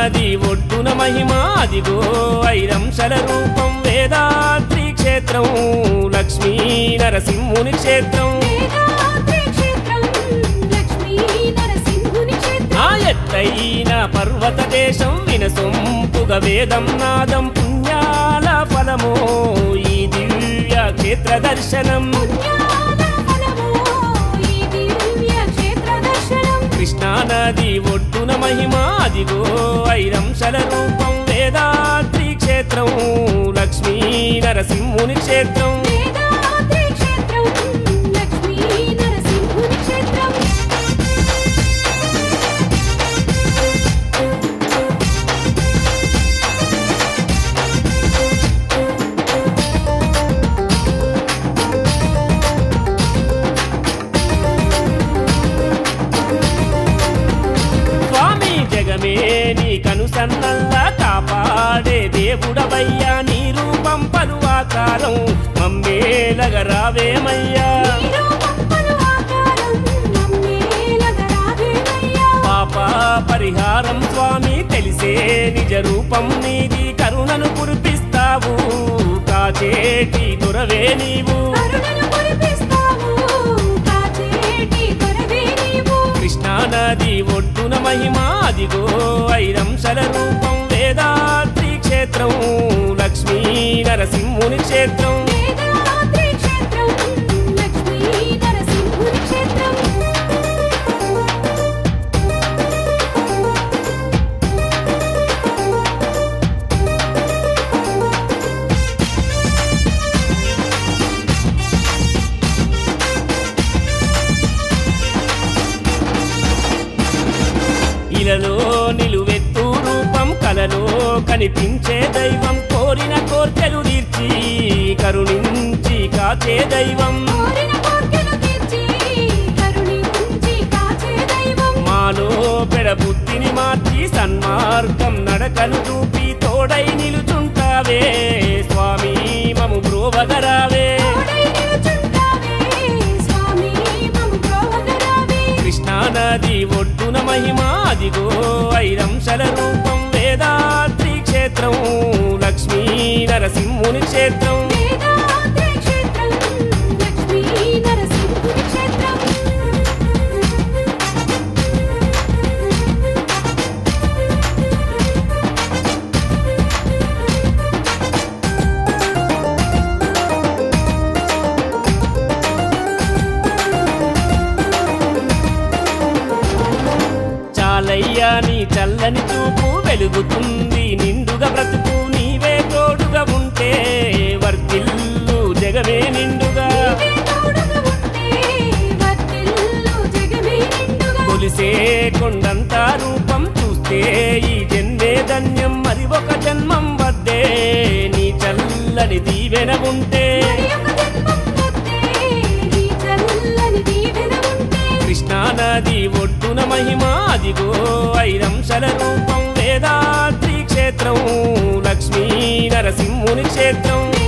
నది ఒడ్డున మహిమ అదిగో ఐరంశల రూపం వేదాద్రి క్షేత్రం లక్ష్మీ నరసింహుని క్షేత్రం వేదాద్రి క్షేత్రం లక్ష్మీ నరసింహుని క్షేత్రం ఆ ఎత్తైన పర్వత దేశం వినసొంపుగ వేదం నాదం పుణ్యాల ఫలమో ఈ దివ్య క్షేత్ర దర్శనం పుణ్యాల ఫలమో ఈ దివ్య క్షేత్ర దర్శనం కృష్ణా నది ఒడ్డున మహిమ అదిగో ఐరంశల రూపం వేదాద్రి క్షేత్రం లక్ష్మీ నరసింహుని క్షేత్రం వేదాద్రి క్షేత్రం లక్ష్మీ నరసింహుని క్షేత్రం స్వామి జగమే నీ కనుసన్నల్లా కాపాడే దేవుడవయ్యా నీ రూపం పలువాకారం మమ్మేలగ రావేమయ్యా నీలో పంపలు ఆకారం నమ్మేలగా రావేనయ్యా పాప పరిహారం స్వామి తెలిసే నిజ రూపం నీది కరుణను కురిపిస్తావు కాచేటి దొరవే నీవు కరుణను కురిపిస్తావు కాచేటి కొరవే నీవు కృష్ణా నది ఒడ్డున మహిమ అదిగో ఐరంశల రూపం వేదాద్రి క్షేత్రం లక్ష్మీ నరసింహుని క్షేత్రం వేదాద్రి క్షేత్రం లక్ష్మీ నరసింహుని క్షేత్రం ఇలలో నిలువెత్తు రూపం కలలో కనిపించే దైవం కోరిన కోర్కెలు తీర్చి కరుణించి కాచే దైవం కోరిన కోర్కెలు తీర్చి కరుణించి కాచే దైవం మాలో పెడబుద్ధిని మార్చి సన్మార్గం నడకలు చూపి తోడై నిలుచుంటావే స్వామి మము బ్రోవగరావే తోడై నిలుచుంటావే స్వామి మము బ్రోవగరావే కృష్ణా నది ఒడ్డున మహిమ అదిగో ఐరంశల రూపం వేదాద్రి క్షేత్రం లక్ష్మీ నరసింహుని క్షేత్రం వేదాద్రి క్షేత్రం లక్ష్మీ నరసింహుని క్షేత్రం చాలయ్యా నీ చల్లని చూపు వెలుగుతుంది నిండుగా బ్రతుకు నీవే తోడుగా ఉంటే వర్తిల్లు జగమే నిండుగా నీవే తోడుగా ఉంటే వర్ధిల్లు జగమే నిండుగా కొలిసే కొండంత రూపం చూస్తే ఈ జన్మే ధన్యం మరి ఒక జన్మం వద్దే నీ చల్లని దీవెన ఉంటే మరి ఒక జన్మం వద్దే నీ చల్లని దీవెన ఉంటే కృష్ణా నది ఒడ్డున మహిమ అదిగో ఐరంశల రూపం వేదాద్రి క్షేత్రం లక్ష్మీ నరసింహుని క్షేత్రం